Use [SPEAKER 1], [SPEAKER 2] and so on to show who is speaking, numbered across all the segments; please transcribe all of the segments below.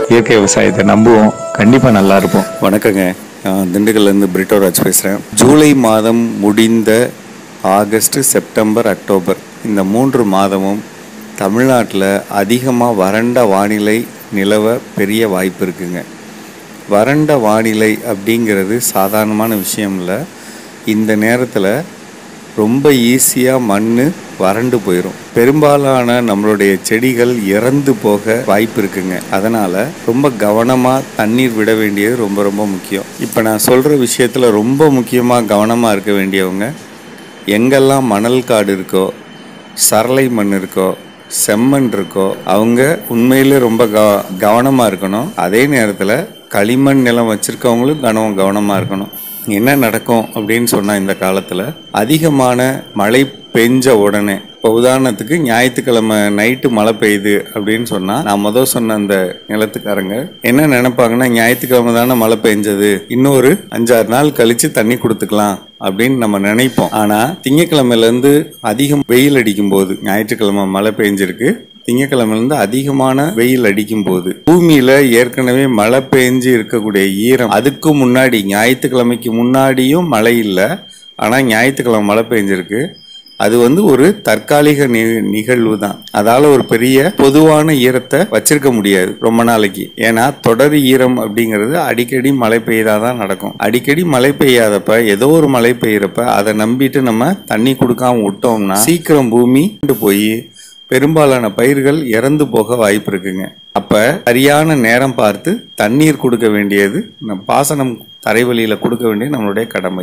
[SPEAKER 1] இயற்கை விவசாயத்தை நம்புவோம் கண்டிப்பாக நல்லா இருப்போம்
[SPEAKER 2] வணக்கங்க நான் திண்டுக்கல்லேருந்து பிரிட்டோராஜ் பேசுகிறேன் ஜூலை மாதம் முடிந்த ஆகஸ்ட் செப்டம்பர் அக்டோபர் இந்த மூன்று மாதமும் தமிழ்நாட்டில் அதிகமாக வறண்ட வானிலை நிலவ பெரிய வாய்ப்பு இருக்குங்க வறண்ட வானிலை அப்படிங்கிறது சாதாரணமான விஷயம் இல்லை இந்த நேரத்தில் ரொம்ப ஈஸியாக மண் வறண்டு போயிடும் பெரும்பாலான நம்மளுடைய செடிகள் இறந்து போக வாய்ப்பு இருக்குங்க அதனால் ரொம்ப கவனமாக தண்ணீர் விட வேண்டியது ரொம்ப ரொம்ப முக்கியம் இப்போ நான் சொல்கிற விஷயத்தில் ரொம்ப முக்கியமாக கவனமாக இருக்க வேண்டியவங்க எங்கெல்லாம் மணல் காடு இருக்கோ சரளை மண் இருக்கோ செம்மண் இருக்கோ அவங்க உண்மையிலே ரொம்ப க கவனமாக இருக்கணும் அதே நேரத்தில் களிமண் நிலம் வச்சுருக்கவங்களும் கவனம் கவனமாக இருக்கணும் என்ன நடக்கும் அப்படின்னு சொன்னால் இந்த காலத்தில் அதிகமான மழை பெஞ்ச உடனே இப்போ உதாரணத்துக்கு ஞாயிற்றுக்கிழமை நைட்டு மழை பெய்யுது அப்படின்னு சொன்னால் நான் முதல் சொன்ன அந்த நிலத்துக்காரங்க என்ன நினைப்பாங்கன்னா ஞாயிற்றுக்கிழமை தானே மழை பெஞ்சது இன்னொரு அஞ்சாறு நாள் கழித்து தண்ணி கொடுத்துக்கலாம் அப்படின்னு நம்ம நினைப்போம் ஆனால் திங்கக்கிழமையிலேருந்து அதிகம் வெயில் அடிக்கும் போது ஞாயிற்றுக்கிழமை மழை பெஞ்சிருக்கு திங்கக்கிழமையிலேருந்து அதிகமான வெயில் அடிக்கும் போது பூமியில ஏற்கனவே மழை பெஞ்சு இருக்கக்கூடிய ஈரம் அதுக்கு முன்னாடி ஞாயிற்றுக்கிழமைக்கு முன்னாடியும் மழை இல்லை ஆனால் ஞாயிற்றுக்கிழமை மழை பெஞ்சிருக்கு அது வந்து ஒரு தற்காலிக நி நிகழ்வு தான் அதால ஒரு பெரிய பொதுவான ஈரத்தை வச்சிருக்க முடியாது ரொம்ப நாளைக்கு ஏன்னா தொடர் ஈரம் அப்படிங்கிறது அடிக்கடி மழை பெய்தாதான் நடக்கும் அடிக்கடி மழை பெய்யாதப்ப ஏதோ ஒரு மழை பெய்யறப்ப அதை நம்பிட்டு நம்ம தண்ணி கொடுக்காம விட்டோம்னா சீக்கிரம் பூமி போய் பெரும்பாலான பயிர்கள் இறந்து போக வாய்ப்பு இருக்குங்க அப்ப சரியான நேரம் பார்த்து தண்ணீர் கொடுக்க வேண்டியது நம் பாசனம் தரைவழியில கொடுக்க வேண்டியது நம்மளுடைய கடமை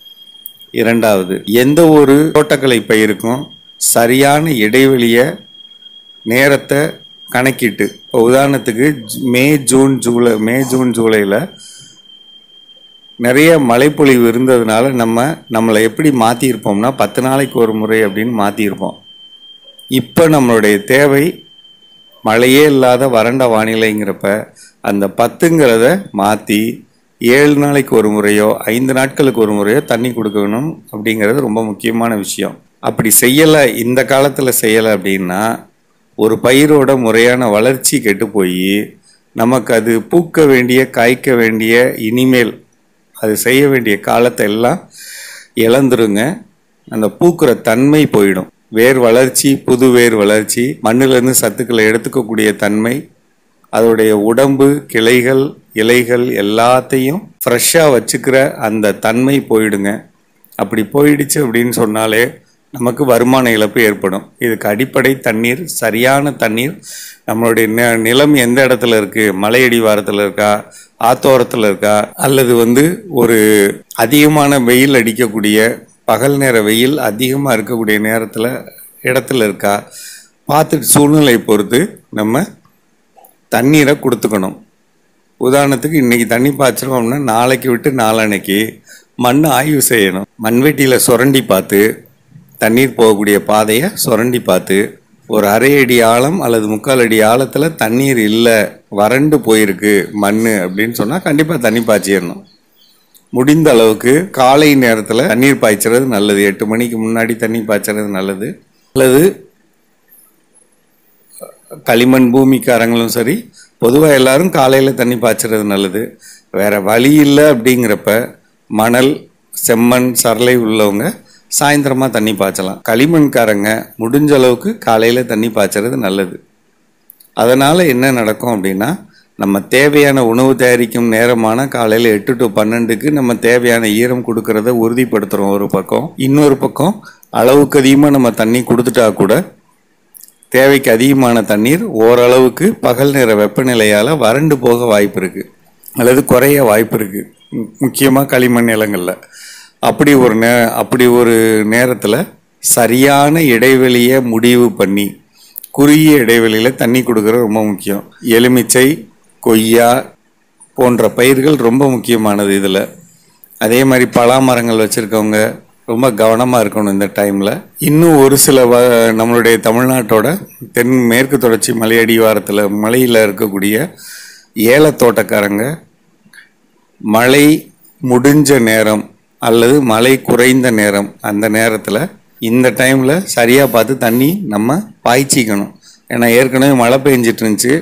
[SPEAKER 2] இரண்டாவது எந்த ஒரு தோட்டக்கலை பயிருக்கும் சரியான இடைவெளிய நேரத்தை கணக்கிட்டு இப்போ உதாரணத்துக்கு ஜூ- May June July May June ஜூலையில் நிறைய மழைப்பொழிவு இருந்ததுனால நம்ம நம்மளை எப்படி மாற்றிருப்போம்னா பத்து நாளைக்கு ஒரு முறை அப்படின்னு மாற்றிருப்போம் இப்போ நம்மளுடைய தேவை மழையே இல்லாத வறண்ட வானிலைங்கிறப்ப அந்த பத்துங்கிறத மாற்றி ஏழு நாளைக்கு ஒரு முறையோ ஐந்து நாட்களுக்கு ஒரு முறையோ தண்ணி கொடுக்கணும் அப்படிங்கிறது ரொம்ப முக்கியமான விஷயம் அப்படி செய்யலை இந்த காலத்தில் செய்யலை அப்படின்னா ஒரு பயிரோட முறையான வளர்ச்சி கெட்டு போய் நமக்கு அது பூக்க வேண்டிய காய்க்க வேண்டிய இனிமேல் அது செய்ய வேண்டிய காலத்தை எல்லாம் இழந்துருங்க அந்த பூக்கிற தன்மை போயிடும் வேர் வளர்ச்சி புது வேர் வளர்ச்சி மண்ணிலிருந்து சத்துக்களை எடுத்துக்கக்கூடிய தன்மை அதோடைய உடம்பு கிளைகள் இலைகள் எல்லாத்தையும் ஃப்ரெஷ்ஷாக வச்சுக்கிற அந்த தன்மை போயிடுங்க அப்படி போயிடுச்சு அப்படின்னு சொன்னாலே நமக்கு வருமான இழப்பு ஏற்படும் இதுக்கு அடிப்படை தண்ணீர் சரியான தண்ணீர் நம்மளுடைய நி- நிலம் எந்த இடத்துல இருக்கு மலை அடிவாரத்தில் இருக்கா ஆத்தோரத்தில் இருக்கா அல்லது வந்து ஒரு அதிகமான வெயில் அடிக்கக்கூடிய பகல் நேர வெயில் அதிகமாக இருக்கக்கூடிய நேரத்தில் இடத்துல இருக்கா பார்த்துட்டு சூழ்நிலை பொறுத்து நம்ம தண்ணீரை கொடுத்துக்கணும் உதாரணத்துக்கு இன்னைக்கு தண்ணி பாய்ச்சிரோம்னா நாளைக்கு விட்டு நாளான்னைக்கு மண் ஆய்வு செய்யணும் மண்வெட்டியில் சுரண்டி பார்த்து தண்ணீர் போகக்கூடிய பாதையை சுரண்டி பார்த்து ஒரு அரை அடி ஆழம் அல்லது முக்கால் அடி ஆழத்தில் தண்ணீர் இல்லை வறண்டு போயிருக்கு மண் அப்படின்னு சொன்னால் கண்டிப்பாக தண்ணி பாய்ச்சிடணும் முடிந்த அளவுக்கு காலை நேரத்தில் தண்ணீர் பாய்ச்சறது நல்லது எட்டு மணிக்கு முன்னாடி தண்ணி பாய்ச்சறது நல்லது அல்லது களிமண் பூமிக்காரங்களும் சரி பொதுவாக எல்லாரும் காலையில் தண்ணி பாய்ச்சறது நல்லது வேற வழி இல்லை அப்படிங்கிறப்ப மணல் செம்மண் சரளை உள்ளவங்க சாயந்தரமாக தண்ணி பாய்ச்சலாம் களிமண்காரங்க முடிஞ்ச அளவுக்கு காலையில் தண்ணி பாய்ச்சறது நல்லது அதனால் என்ன நடக்கும் அப்படின்னா நம்ம தேவையான உணவு தயாரிக்கும் நேரமான காலையில் எட்டு டு பன்னெண்டுக்கு நம்ம தேவையான ஈரம் கொடுக்கறத உறுதிப்படுத்துகிறோம் ஒரு பக்கம் இன்னொரு பக்கம் அளவுக்கு அதிகமாக நம்ம தண்ணி கொடுத்துட்டா கூட தேவைக்கு அதிகமான தண்ணீர் ஓரளவுக்கு பகல் நேர வெப்பநிலையால் வறண்டு போக வாய்ப்பு இருக்கு அல்லது குறைய வாய்ப்பு இருக்கு மு- முக்கியமா களிமண் நிலங்கள்ல அப்படி ஒரு நே அப்படி ஒரு நேரத்தில் சரியான இடைவெளியை முடிவு பண்ணி குறுகிய இடைவெளியில் தண்ணி கொடுக்கறது ரொம்ப முக்கியம் எலுமிச்சை கொய்யா போன்ற பயிர்கள் ரொம்ப முக்கியமானது இதில் அதே மாதிரி பலா மரங்கள் வச்சுருக்கவங்க ரொம்ப கவனமாக இருக்கணும் இந்த டைமில் இன்னும் ஒரு சில வ நம்மளுடைய தமிழ்நாட்டோட தென் மேற்கு தொடர்ச்சி மலை அடிவாரத்தில் மலையில் இருக்கக்கூடிய ஏல தோட்டக்காரங்க மழை முடிஞ்ச நேரம் அல்லது மழை குறைந்த நேரம் அந்த நேரத்தில் இந்த டைமில் சரியாக பார்த்து தண்ணி நம்ம பாய்ச்சிக்கணும் ஏன்னா ஏற்கனவே மழை பெஞ்சிட்டு இருந்துச்சு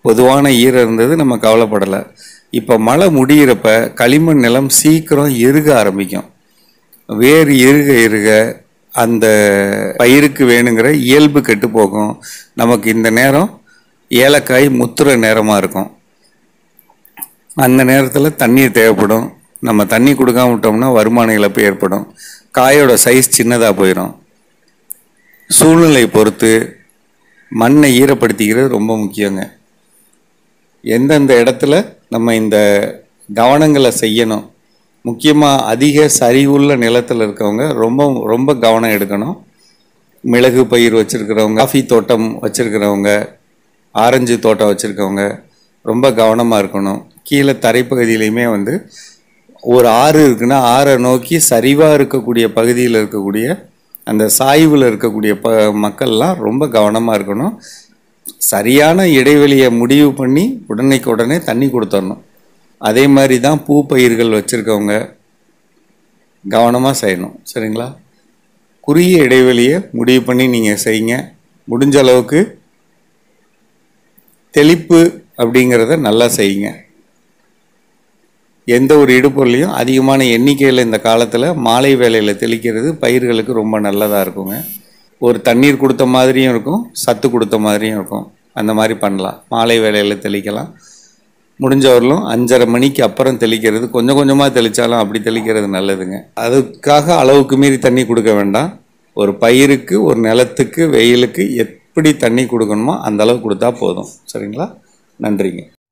[SPEAKER 2] பொதுவான ஈரம் இருந்தது நம்ம கவலைப்படலை இப்போ மழை முடியிறப்ப களிமண் நிலம் சீக்கிரம் இறுக ஆரம்பிக்கும் வேர் இறுக இறுக அந்த பயிருக்கு வேணுங்கிற இயல்பு கெட்டு போகும் நமக்கு இந்த நேரம் ஏலக்காய் முத்துற நேரமாக இருக்கும் அந்த நேரத்தில் தண்ணீர் தேவைப்படும் நம்ம தண்ணி கொடுக்காம விட்டோம்னா வருமான இழப்பு ஏற்படும் காயோட சைஸ் சின்னதாக போயிடும் சூழ்நிலை பொறுத்து மண்ணை ஈரப்படுத்திக்கிறது ரொம்ப முக்கியங்க எந்தெந்த இடத்துல நம்ம இந்த கவனங்களை செய்யணும் முக்கியமாக அதிக சரிவுள்ள நிலத்தில் இருக்கவங்க ரொம்ப ரொம்ப கவனம் எடுக்கணும் மிளகு பயிர் வச்சுருக்கிறவங்க காஃபி தோட்டம் வச்சுருக்கிறவங்க ஆரஞ்சு தோட்டம் வச்சுருக்கவங்க ரொம்ப கவனமாக இருக்கணும் கீழே தரைப்பகுதியிலையுமே வந்து ஒரு ஆறு இருக்குன்னா ஆறை நோக்கி சரிவாக இருக்கக்கூடிய பகுதியில் இருக்கக்கூடிய அந்த சாய்வில் இருக்கக்கூடிய ப மக்கள்லாம் ரொம்ப கவனமாக இருக்கணும் சரியான இடைவெளியை முடிவு பண்ணி உடனேக்கு உடனே தண்ணி கொடுத்துடணும் அதே மாதிரி தான் பூ பயிர்கள் வச்சுருக்கவங்க கவனமாக செய்யணும் சரிங்களா குறுகிய இடைவெளியை முடிவு பண்ணி நீங்கள் செய்யுங்க முடிஞ்ச அளவுக்கு தெளிப்பு அப்படிங்கிறத நல்லா செய்யுங்க எந்த ஒரு இடுபொருளையும் அதிகமான எண்ணிக்கையில் இந்த காலத்தில் மாலை வேளையில் தெளிக்கிறது பயிர்களுக்கு ரொம்ப நல்லதாக இருக்குங்க ஒரு தண்ணீர் கொடுத்த மாதிரியும் இருக்கும் சத்து கொடுத்த மாதிரியும் இருக்கும் அந்த மாதிரி பண்ணலாம் மாலை வேளையில் தெளிக்கலாம் முடிஞ்சவர்களும் அஞ்சரை மணிக்கு அப்புறம் தெளிக்கிறது கொஞ்சம் கொஞ்சமாக தெளித்தாலும் அப்படி தெளிக்கிறது நல்லதுங்க அதுக்காக அளவுக்கு மீறி தண்ணி கொடுக்க வேண்டாம் ஒரு பயிருக்கு ஒரு நிலத்துக்கு வெயிலுக்கு எப்படி தண்ணி கொடுக்கணுமோ அந்த அளவு கொடுத்தா போதும் சரிங்களா நன்றிங்க